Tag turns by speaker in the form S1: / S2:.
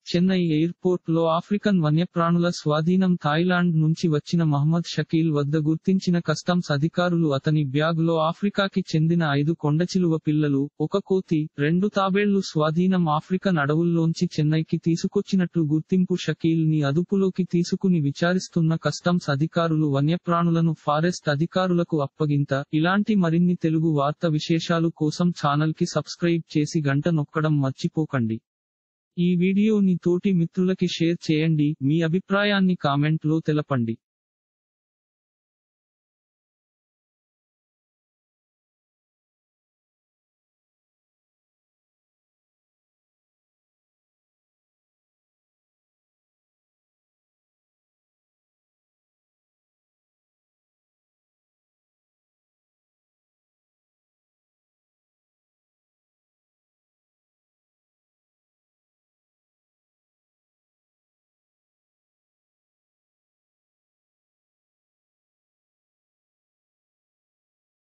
S1: Chennai airport లో African వన్యప్రాణుల స్వాధీనం థాయిలాండ్ నుంచి వచ్చిన మహమ్మద్ షకీల్ వద్ద గుర్తించిన కస్టమ్స్ అధికారులు అతని బ్యాగ్ లో ఆఫ్రికాకి చెందిన ఐదు కొండచిలువ పిల్లలు ఒక కోతి రెండు తాబేళ్లు స్వాధీనం ఆఫ్రికన్ అడవుల్లోంచి చెన్నైకి తీసుకొచ్చినట్లు గుర్తింపు షకీల్ ని అదుపులోకి తీసుకుని విచారిస్తున్న కస్టమ్స్ అధికారులు వన్యప్రాణులను ఫారెస్ట్ అధికారులకు అప్పగింత ఇలాంటి మరిన్ని తెలుగు వార్త విశేషాలు కోసం ఛానల్ కి సబ్స్క్రైబ్ చేసి గంట నొక్కడం మర్చిపోకండి ఈ వీడియోని తోటి మిత్రులకి షేర్ చేయండి మీ అభిప్రాయాన్ని కామెంట్ లో తెలపండి